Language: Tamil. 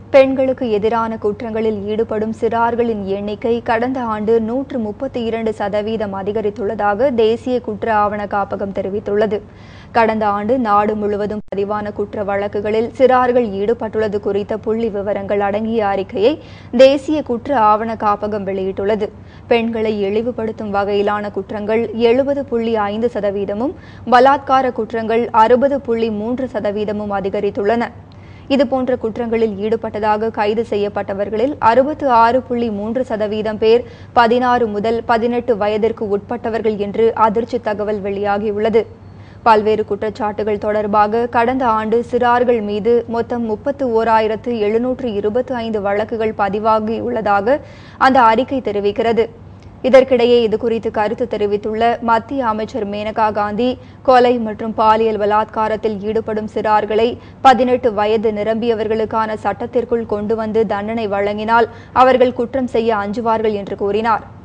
பெண்களுக்கு எதிரான குற்றங்களில் ஈடுபடும் சிறார்களின் எண்ணிக்கை கடந்த ஆண்டு நூற்று முப்பத்தி இரண்டு சதவீதம் அதிகரித்துள்ளதாக தேசிய குற்ற ஆவண காப்பகம் தெரிவித்துள்ளது கடந்த ஆண்டு நாடு முழுவதும் பதிவான குற்ற வழக்குகளில் சிறார்கள் ஈடுபட்டுள்ளது குறித்த புள்ளி விவரங்கள் அடங்கிய அறிக்கையை தேசிய குற்ற ஆவண காப்பகம் வெளியிட்டுள்ளது பெண்களை இழிவுபடுத்தும் வகையிலான குற்றங்கள் எழுபது புள்ளி ஐந்து சதவீதமும் பலாத்கார குற்றங்கள் அறுபது புள்ளி மூன்று சதவீதமும் அதிகரித்துள்ளன இதுபோன்ற குற்றங்களில் ஈடுபட்டதாக கைது செய்யப்பட்டவர்களில் அறுபத்து ஆறு புள்ளி மூன்று சதவீதம் பேர் பதினாறு முதல் பதினெட்டு வயதிற்கு உட்பட்டவர்கள் என்று அதிர்ச்சி தகவல் வெளியாகியுள்ளது பல்வேறு குற்றச்சாட்டுகள் தொடர்பாக கடந்த ஆண்டு சிறார்கள் மீது மொத்தம் முப்பத்து ஓராயிரத்து எழுநூற்று இருபத்தி ஐந்து வழக்குகள் பதிவாகியுள்ளதாக அந்த அறிக்கை தெரிவிக்கிறது இதற்கிடையே இதுகுறித்து கருத்து தெரிவித்துள்ள மத்திய அமைச்சர் மேனகா காந்தி கொலை மற்றும் பாலியல் பலாத்காரத்தில் ஈடுபடும் சிறார்களை பதினெட்டு வயது நிரம்பியவர்களுக்கான சட்டத்திற்குள் கொண்டு வந்து தண்டனை வழங்கினால் அவர்கள் குற்றம் செய்ய அஞ்சுவார்கள் என்று கூறினார்